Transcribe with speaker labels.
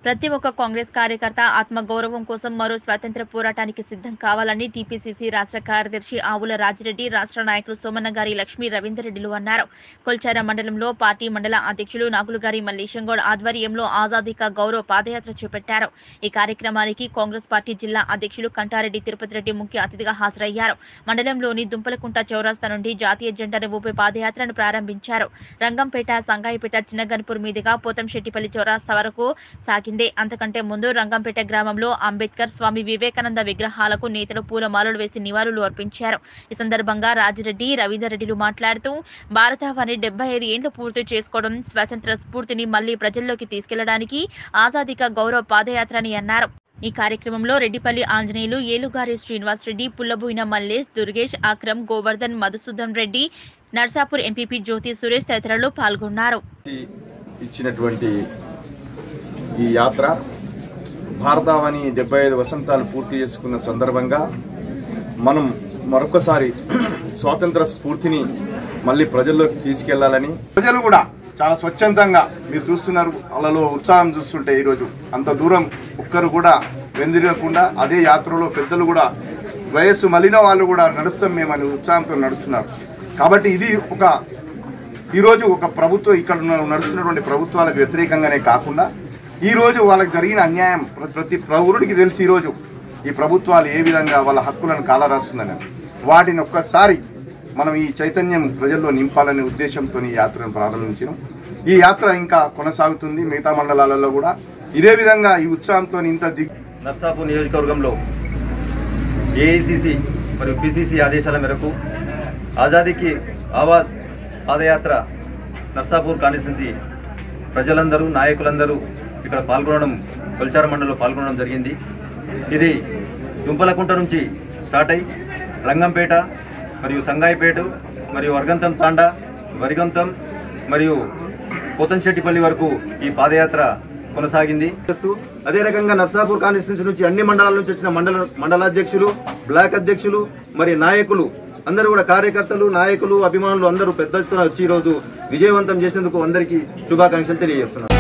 Speaker 1: ప్రతి ఒక్క కాంగ్రెస్ కార్యకర్త ఆత్మ గౌరవం కోసం మరో స్వాతంత్ర పోరాటానికి సిద్ధం కావాలని టీపీసీసీ రాష్ట్ర కార్యదర్శి ఆవుల రాజిరెడ్డి రాష్ట్ర నాయకులు సోమన్న గారి లక్ష్మీ రవీందర్ రెడ్డిలు అన్నారు కొల్చార మండలంలో పార్టీ మండల అధ్యక్షులు నాగులుగారి మల్లేశంగౌడ్ ఆధ్వర్యంలో ఆజాదీ కా గౌరవ్ పాదయాత్ర చేపట్టారు ఈ కార్యక్రమానికి కాంగ్రెస్ పార్టీ జిల్లా అధ్యక్షులు కంటారెడ్డి తిరుపతి రెడ్డి ముఖ్య అతిథిగా హాజరయ్యారు మండలంలోని దుంపలకుంట చౌరాస్తా నుండి జాతీయ జెండాను ఊపే పాదయాత్రను ప్రారంభించారు రంగంపేట సంగాయిపేట చిన్నగన్పూర్ మీదుగా పోతంశెట్టిపల్లి చౌరాస్తా వరకు సాగింది అంతకంటే ముందు రంగంపేట గ్రామంలో అంబేద్కర్ స్వామి వివేకానంద విగ్రహాలకు నేతలు పూలమాలలు వేసి నివాళులు అర్పించారు ఈ సందర్భంగా రాజిరెడ్డి రవీందర్ రెడ్డిలు మాట్లాడుతూ భారతావని డెబ్బై ఐదు ఏండ్లు పూర్తి చేసుకోవడం స్వాతంత్ర స్ఫూర్తిని మళ్లీ ప్రజల్లోకి తీసుకెళ్లడానికి ఆజాదీక గౌరవ పాదయాత్ర అని అన్నారు ఈ కార్యక్రమంలో రెడ్డిపల్లి ఆంజనేయులు ఏలుగారి శ్రీనివాస్ రెడ్డి పుల్లబోయిన మల్లేష్ దుర్గేష్ అక్రమ్ గోవర్ధన్ మధుసూదన్ రెడ్డి నర్సాపూర్ ఎంపీపీ జ్యోతి సురేష్ తదితరులు పాల్గొన్నారు
Speaker 2: ఇచ్చినటువంటి ఈ యాత్ర భారతావని డెబ్బై ఐదు వసంతాలు పూర్తి చేసుకున్న సందర్భంగా మనం మరొకసారి స్వాతంత్ర స్ఫూర్తిని మళ్ళీ ప్రజల్లోకి తీసుకెళ్లాలని ప్రజలు కూడా చాలా స్వచ్ఛందంగా మీరు చూస్తున్నారు వాళ్ళలో ఉత్సాహం చూస్తుంటే ఈరోజు అంత దూరం ఒక్కరు కూడా వెందిరగకుండా అదే యాత్రలో పెద్దలు కూడా వయస్సు మలిన వాళ్ళు కూడా నడుస్తాం మేమని ఉత్సాహంతో నడుస్తున్నారు కాబట్టి ఇది ఒక ఈరోజు ఒక ప్రభుత్వం ఇక్కడ ఉన్న- నడుస్తున్నటువంటి ప్రభుత్వాలకు వ్యతిరేకంగానే కాకుండా ఈరోజు వాళ్ళకి జరిగిన అన్యాయం ప్ర- ప్రతి పౌరుడికి తెలిసి ఈరోజు ఈ ప్రభుత్వాలు ఏ విధంగా వాళ్ళ హక్కులను కాలరాస్తుందని వాటిని ఒక్కసారి మనం ఈ చైతన్యం ప్రజల్లో నింపాలనే ఉద్దేశంతో ఈ యాత్రను ప్రారంభించినాం ఈ యాత్ర ఇంకా కొనసాగుతుంది మిగతా మండలాలలో కూడా ఇదే విధంగా ఈ ఉత్సాహంతో ఇంత దిగ్
Speaker 3: నర్సాపూర్ నియోజకవర్గంలో ఏఐసిసి మరియు పిసిసి ఆదేశాల మేరకు ఆజాదీకి ఆవాజ్ పాదయాత్ర నర్సాపూర్ కాన్స్టిట్యున్సీ ప్రజలందరూ నాయకులందరూ ఇక్కడ పాల్గొనడం కొల్చార మండలిలో పాల్గొనడం జరిగింది ఇది దుంపలకుంట నుంచి స్టార్ట్ అయి రంగంపేట మరియు సంగాయిపేట మరియు వర్గంతం తాండా వరిగంతం మరియు పోతంశెట్టిపల్లి వరకు ఈ పాదయాత్ర కొనసాగింది అదే రకంగా నర్సాపూర్ కాన్స్టిట్యూన్సీ నుంచి అన్ని మండలాల నుంచి వచ్చిన మండల మండలాధ్యక్షులు బ్లాక్ అధ్యక్షులు మరి నాయకులు అందరూ కూడా కార్యకర్తలు నాయకులు అభిమానులు అందరూ పెద్ద ఎత్తున వచ్చి ఈరోజు విజయవంతం చేసినందుకు అందరికీ శుభాకాంక్షలు తెలియజేస్తున్నారు